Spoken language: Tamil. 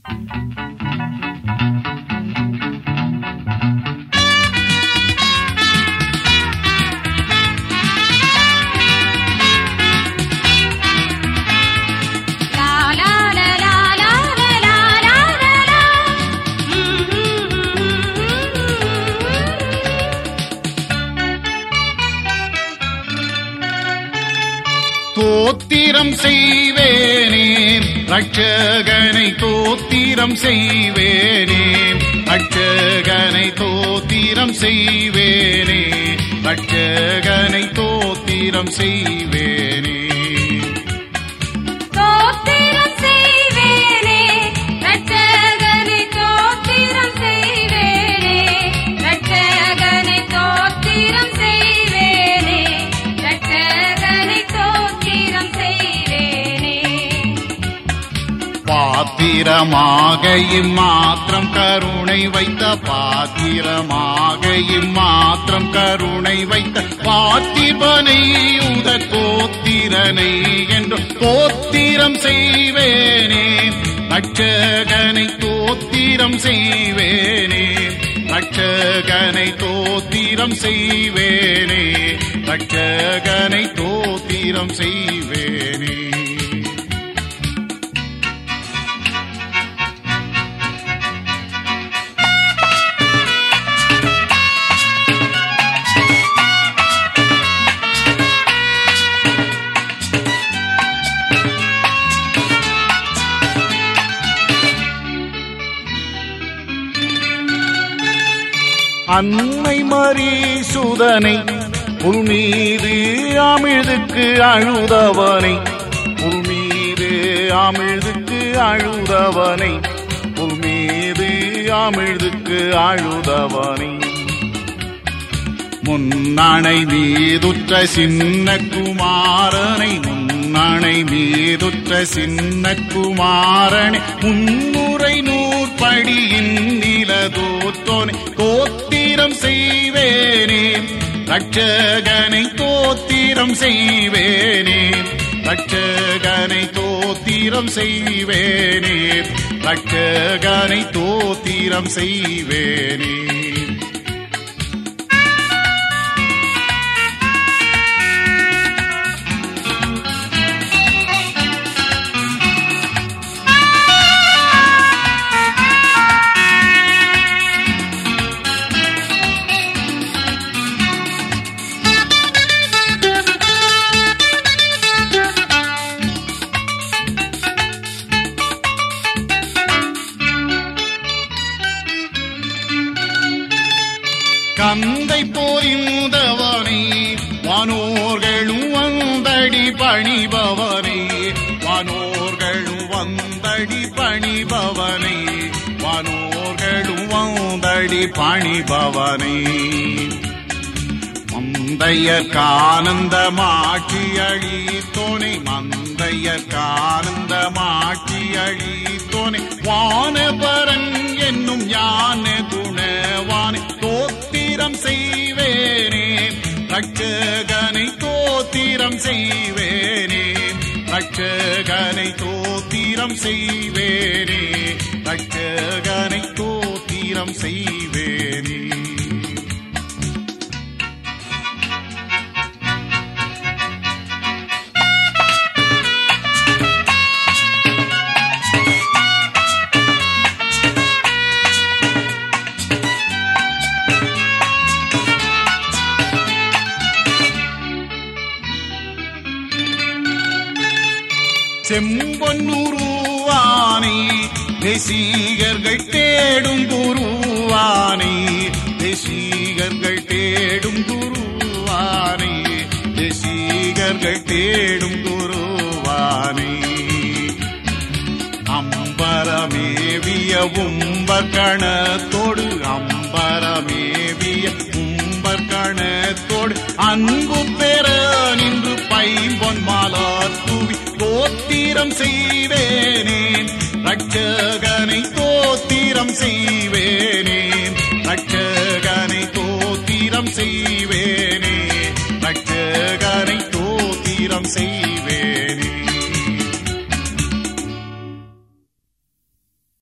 லா லா லா லா லா லா லா லா லா. தோத்திரம் செய்வேனே ரட்சகனை தோத்திரம் செய்வேனே ரட்சகனை தோத்திரம் செய்வேனே ரட்சகனை தோத்திரம் செய்வேனே தோத்திரம் செய்வேனே ரட்சகனை தோத்திரம் செய்வேனே ரட்சகனை தோத்திரம் செய்வேனே ரட்சகனை தோத்திரம் செய்வேனே பாத்திரமாக இம்மாத்திரம் கருணை வைத்த பாத்திரமாக இம்மாத்திரம் கருணை வைத்த பாத்திபனை உத கோத்திரனை என்று தோத்திரம் செய்வேனே ரட்சகனை தோத்திரம் செய்வேனே ரட்சகனை தோத்திரம் செய்வேனே ரட்சகனை தோத்திரம் செய்வேனே அன்னை மரீசுதனை புல் மீது அமிழ்துக்கு அழுதவனை புல் மீது அமிழ்துக்கு அழுதவனை புல் மீது அமிழ்துக்கு அழுதவனை முன்னணை மீதுற்ற சின்ன குமாரனை முன்னணை மீதுற்ற சின்ன குமாரனை முன்னுரை நூற்படியின் நிலதோற்றோனை தோத்திரம் செய்வேனே ரட்சகனை தோத்திரம் செய்வேனே ரட்சகனை தோத்திரம் செய்வேனே ரட்சகனை தோத்திரம் செய்வேனே கந்தை போரிந்தவனை வானோர்களும் வந்தடி பணிபவனை வானோர்களும் வந்தடி பணிபவனை வானோர்களும் வந்தடி பணிபவனை மந்தையற்கானந்த மாட்சி அழித்தோனை மந்தையற்கானந்த மாட்சி அழித்தோனை வானபரன் என்னும் யான குணவானை தோத்திரம் செய்வேனே ரட்சகனை தோத்திரம் செய்வேனே ரட்சகனை தோத்திரம் செய்வேனே ரட்சகனை தோத்திரம் செய்வேனே செம்பொன்னுருவானே தேசீகர்கள் தேடும் குருவானே தேசீகர்கள் தேடும் குருவானே தேசீகர்கள் தேடும் குருவானே அம்பரமேவிய உம்பர் கணத்தோடு அம்பரமேவிய உம்பர் கணத்தோடு அன்பு பெற நின்று பைம்பொன் மாலா தூவி தோத்திரம் செய்வேனே ரட்ச